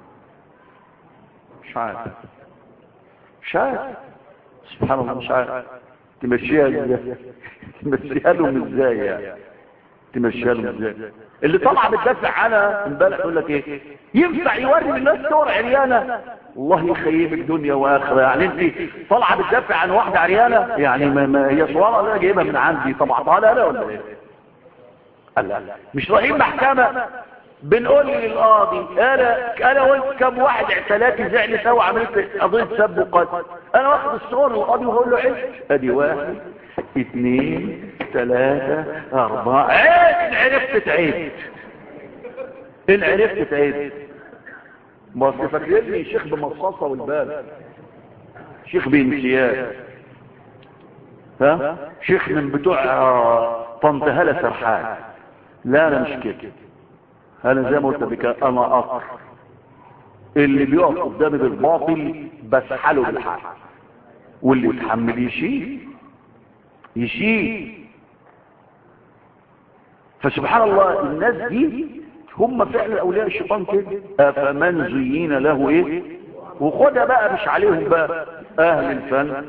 مش عارف مش عارف سبحان الله مش عارف تمشيها ازاي تمشيها لهم ازاي يعني تمشيها لهم ازاي اللي طالعه بتدافع عنها امبارح يقول لك ايه ينفع يوري للناس صور عريانه والله يخيبك دنيا واخره يعني انت طالعه بتدافع عن واحده عريانه يعني ما, ما هي صورها انا جايبها من عندي طبعتها لها انا ولا ايه قال لا مش رايحين محكمه بنقول للقاضي انا انا وانت كم واحد اعتلاكي زعل سوا عملت قضيه سب وقتل انا واخد الصور للقاضي وهقول له عد ادي واحد اثنين ثلاثة أربعة عيد إن عرفت تعيد إن عرفت تعيد ما أصل فاكرني شيخ بمصاصة والباب شيخ بانسياب ها شيخ من بتوع آه، طنط هلا سرحان لا أنا مش كده أنا زي ما قلت بك أنا أقر اللي بيقف قدامي بالباطل بسحله بالحق واللي يتحمل يشيل يشيل فسبحان الله الناس دي هم فعلا اولياء الشيطان كده افمن زين له ايه وخدها بقى مش عليهم بقى اهل الفن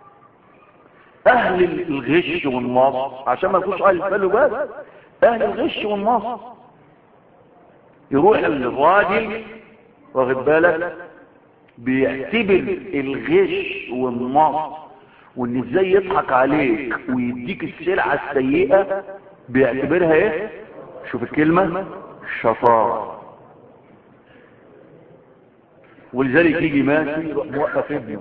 اهل الغش والنص عشان ما يكونش اهل الفن بس اهل الغش والنص يروح الراجل واخد بالك بيعتبر الغش والنص وان ازاي يضحك عليك ويديك السلعة السيئة بيعتبرها ايه شوف الكلمة شطارة ولذلك يجي ماشي يروح موقف ابنه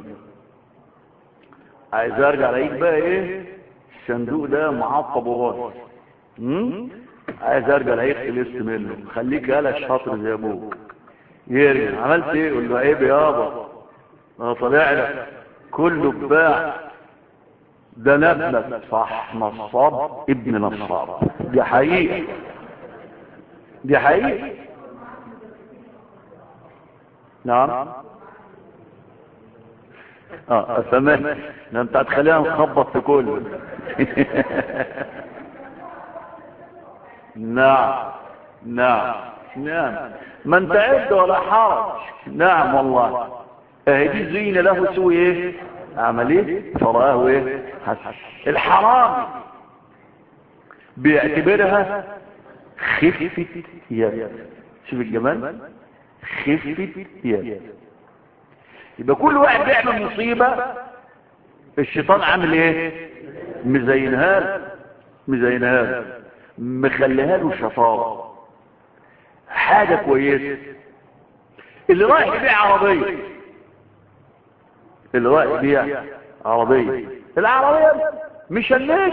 عايز ارجع الاقيك بقى ايه الصندوق ده معطب وغاز امم عايز ارجع الاقيك خلصت منه خليك يالا شاطر زي ابوك يرجع عملت ايه يقول له عيب يابا انا طالع لك كله اتباع ده نبلك صح نصاب ابن نصاب دي حقيقة دي حقيقة نعم اه فما ده انت هتخلينا نخبط في كله نعم نعم نعم ما انت عد ولا حرج نعم والله اهي دي زين له سوي ايه عمل ايه فرآه ايه حسن الحرام بيعتبرها خفة يد شوف الجمال خفة يد يبقى كل واحد بيعمل مصيبة الشيطان عامل ايه مزينها له مزينها له مخليها له شطارة حاجة كويسة اللي رايح يبيع عربية اللي رايح يبيع عربية العربية مش هنش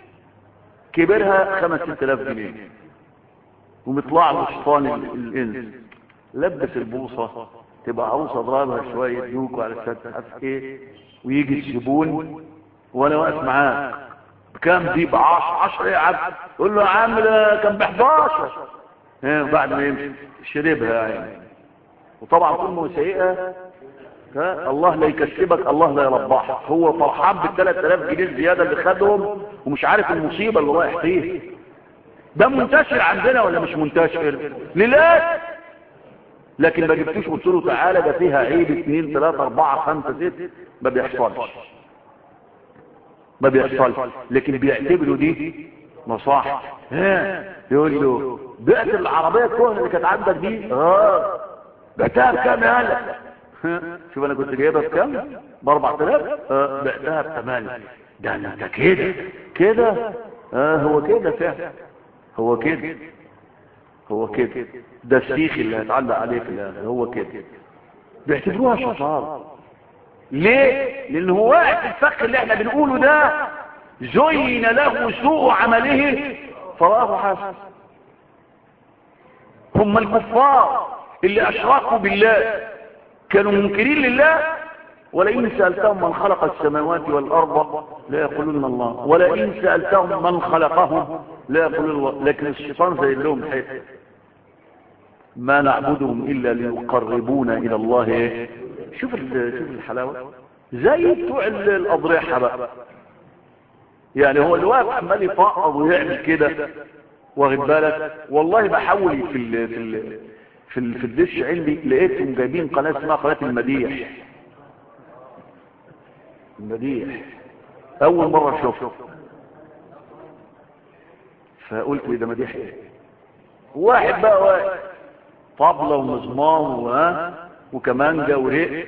كبرها خمس ست الاف جنيه ومطلع له شيطان ال- الانس لبس البوصة تبقى عروسة اضربها شوية يوكو على السد عارف ايه ويجي الزبون وانا واقف معاك بكام دي بعشر عشر ايه يا عم يقول له يا عم ده كان ب 11 ها بعد ما يمشي شربها يعني وطبعا كل سيئة ها الله لا يكسبك الله لا يربحك هو فرحان بال 3000 جنيه الزياده اللي خدهم ومش عارف المصيبه اللي رايح فيه ده منتشر عندنا ولا مش منتشر لله لكن ما جبتوش قلت له تعالى ده فيها عيب اثنين ثلاثة أربعة خمسة ست ما بيحصلش ما بيحصلش لكن بيعتبروا دي مصاحب ها يقول له بعت العربيه الكهنه اللي كانت عندك دي اه بعتها بكام يا هلا شوف انا كنت جايبها بكام ب 4000 اه بعتها ب 8 ده انت كده كده اه هو كده فعلا هو كده هو كده ده السيخ اللي هيتعلق عليه في الاخر هو كده بيعتبروها شطاره ليه لان هو واقع في الفخ اللي احنا بنقوله ده زين له سوء عمله فراه حسن هم الكفار اللي اشركوا بالله كانوا منكرين لله ولئن سألتهم من خلق السماوات والأرض لا يقولون الله ولئن سألتهم من خلقهم لا يقولون الله لكن الشيطان زي لهم حيث ما نعبدهم إلا ليقربونا إلى الله إيه؟ شوف شوف الحلاوة زي بتوع الأضرحة بقى يعني هو اللي واقف عمال يفقض ويعمل كده واخد بالك والله بحاول في ال في ال في, ال في الدش عندي لقيتهم جايبين قناه اسمها قناه المديح المديح اول مره اشوفه فقلت ايه ده مديح ايه واحد بقى واقف طبله ومزمار وها وكمانجا ورق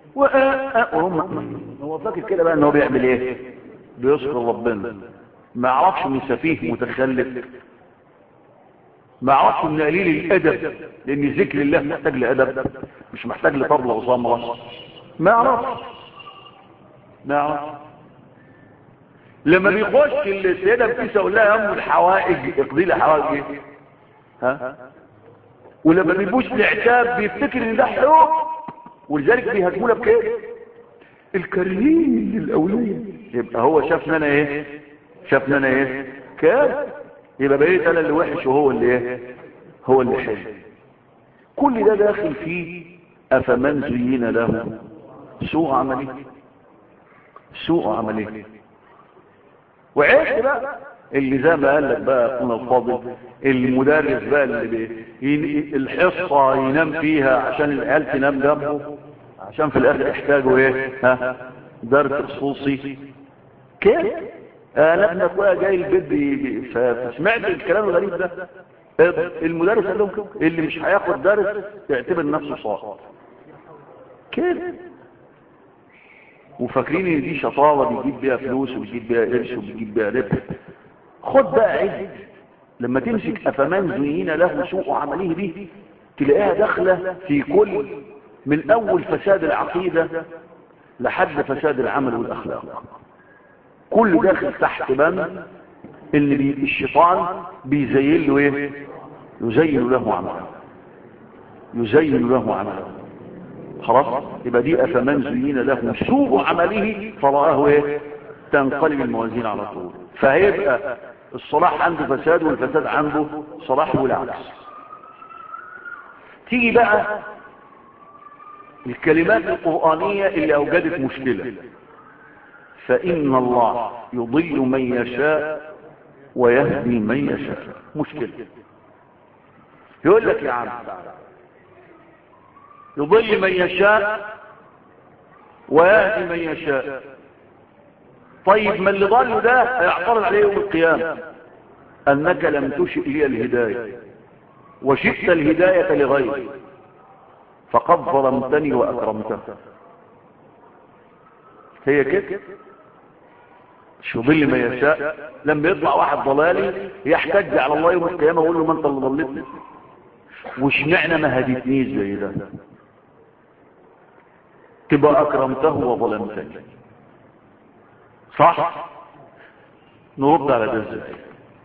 وهم هو فاكر كده بقى ان هو بيعمل ايه بيذكر ربنا ما يعرفش من سفيه متخلف ما يعرفش من قليل الادب لان ذكر الله محتاج لادب مش محتاج لطبله وصمره ما يعرفش ما يعرفش لما بيخش السيده بتيسه يقول لها يا ام الحوائج اقضي لي حوائج ايه ها ولما بيبوش العتاب بيفتكر ان ده حب ولذلك بيهاجمونا بكده الكريم للاولياء يبقى هو شافنا انا ايه شافنا انا ايه كام يبقى بقيت انا اللي وحش وهو اللي ايه هو اللي حلو كل ده داخل فيه افمن زين له سوء عملي سوء عملي وعيش بقى اللي زي ما قال لك بقى اخونا الفاضل المدرس بقى اللي بي الحصه ينام فيها عشان العيال تنام جنبه عشان في الاخر يحتاجوا ايه ها درس خصوصي كده انا ابن اخويا جاي البيت بي فسمعت الكلام الغريب ده المدرس قال لهم كده اللي مش هياخد درس يعتبر نفسه صاحب كده وفاكرين ان دي شطاره بيجيب بيها فلوس وبيجيب بيها قرش وبيجيب بيها ربح خد بقى عد لما تمسك افمان زين له سوء عمله دي تلاقيها داخله في كل من اول فساد العقيده لحد فساد العمل والاخلاق كل داخل تحت بند ان بي الشيطان بيزين له ايه يزين له عمله يزين له عمله خلاص يبقى دي افمن زين له سوء عمله فرآه ايه تنقلب الموازين على طول فهيبقى الصلاح عنده فساد والفساد عنده صلاح والعكس تيجي بقى الكلمات القرآنية اللي أوجدت مشكلة فإن الله يضل من يشاء ويهدي من يشاء مشكلة يقول لك يا عم يضل من يشاء ويهدي من يشاء طيب ما اللي ضل ده هيعترض عليه يوم القيامة أنك لم تشئ لي الهداية وشئت الهداية لغيري فقد ظلمتني وأكرمته هي كده مش يضل ما يشاء لما يطلع واحد ضلالي يحتج على الله يوم القيامة ويقول له ما انت اللي ضلتني واشمعنى ما هديتنيش زي ده تبقى اكرمته وظلمتني صح نرد على ده ازاي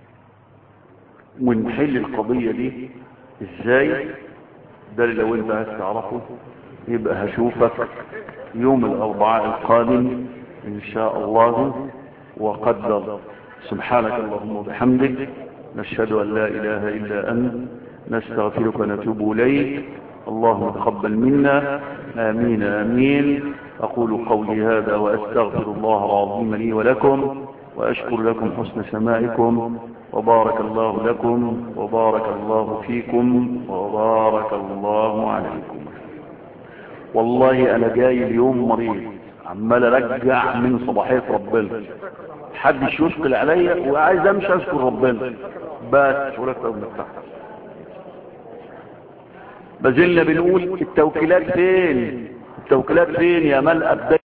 ونحل القضية دي ازاي ده اللي لو انت عايز تعرفه يبقى هشوفك يوم الاربعاء القادم ان شاء الله وقدر سبحانك اللهم وبحمدك نشهد ان لا اله الا انت نستغفرك ونتوب اليك اللهم تقبل منا امين امين اقول قولي هذا واستغفر الله العظيم لي ولكم واشكر لكم حسن سماعكم وبارك الله لكم وبارك الله فيكم وبارك الله عليكم والله انا جاي اليوم مريض عمال ارجع من صباحيه ربنا حدش يشكل عليا وعايز امشي اذكر ربنا بس ولا اكتر من تحت بزلنا بنقول التوكيلات فين التوكيلات فين يا من ابدأ